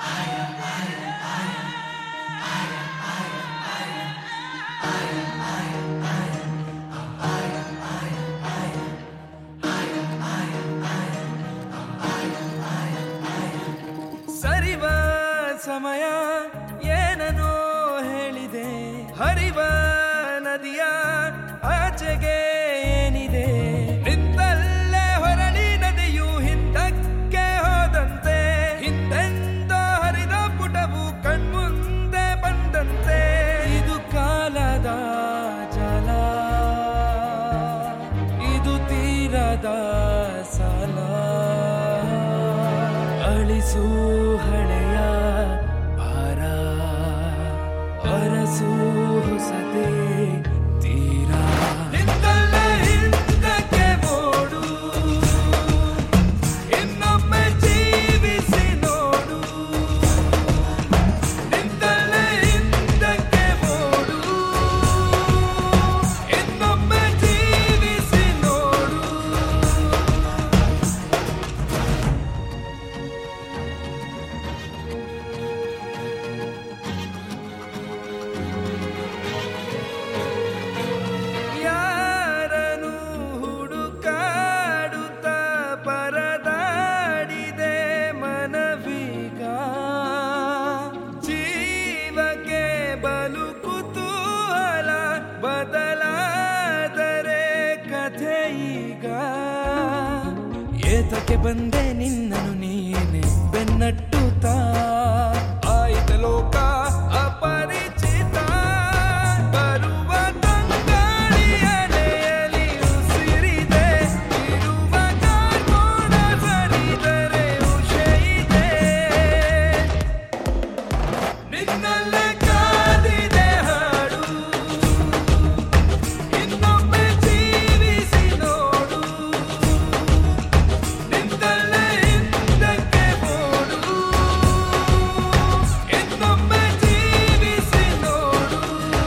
ಸರಿವ ಸಮಯ ಏನನೋ ಹೇಳಿದೆ ಹರಿವ ನದಿಯ ಆಚೆಗೆ ಏನಿದೆ ನಿಂತಲ್ಲೇ ಹೊರಳಿ ನದಿಯು ಹಿಂದಕ್ಕೆ ಹೋದಂತೆ ಹಿಂದೆಂದೋ ಹರಿದ ಪುಟವು ಕಣ್ಮುಂದೆ ಬಂದಂತೆ ಇದು ಕಾಲದ ಜಲ ಇದು ತೀರದ ಸಾಲ ಅಳಿಸು ಹಳೆಯ ಭಾರ ಅರಸು ಹೊಸದೇ ತೀರ ನಿಂತಲ್ಲೇ ಹಿಂದಕ್ಕೆ ಓಡು ಇನ್ನೊಮ್ಮೆ ಜೀವಿಸಿ ನೋಡು ನಿಂತಲ್ಲೇ ಹಿಂದಕ್ಕೆ ಓಡು ಇನ್ನೊಮ್ಮೆ ಜೀವಿಸಿ ನೋಡು ಯಾರನು ಹುಡುಕಾಡುತ್ತ ಪರದಾಡಿದೆ ಮನವೀಗ ಜೀವಕ್ಕೆ ಬಲು ಕುತೂಹಲ ಬದಲಾದರೆ ಕಥೆ ಈಗ ಏತಕ್ಕೆ ಬಂದೆ ನಿನ್ನನು ನೀನೆ ಬೆನ್ನಟ್ಟುತ್ತ ಆಯ್ತ ಲೋಕ ಅಪರಿಚಿತ ಬರುವ ತಂಗಾಳಿಯಲೆಯಲ್ಲಿ ಉಸಿರಿದೆ ಇರುವ ಕಾರ್ಮೋಡ ಸರಿದರೆ ಉಷೆಯಿದೆ ನಿನ್ನಲ್ಲೇ ಕಾದಿದೆ ಹಾಡು ಇನ್ನೊಮ್ಮೆ ಜೀವಿಸಿ ನೋಡು ನಿಂತಲ್ಲೇ ಹಿಂದಕ್ಕೆ ಓಡು ಇನ್ನೊಮ್ಮೆ ಜೀವಿಸಿ ನೋಡು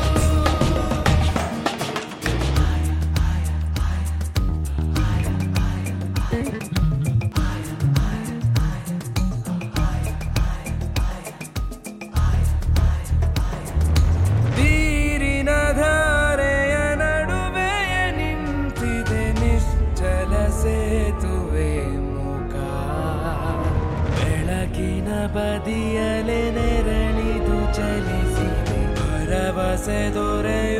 ನೀರಿನ ಧಾರೆಯ ನಡುವೆ ನಿಂತಿದೆ ನಿಶ್ಚಲ ಸೇತುವೆ ಮುಖ ಬೆಳಕಿನ ಬದಿಯಲೆ ನೆರಳಿದು ಚಲಿಸಿದೆ ಭರವಸೆ ದೊರೆಯ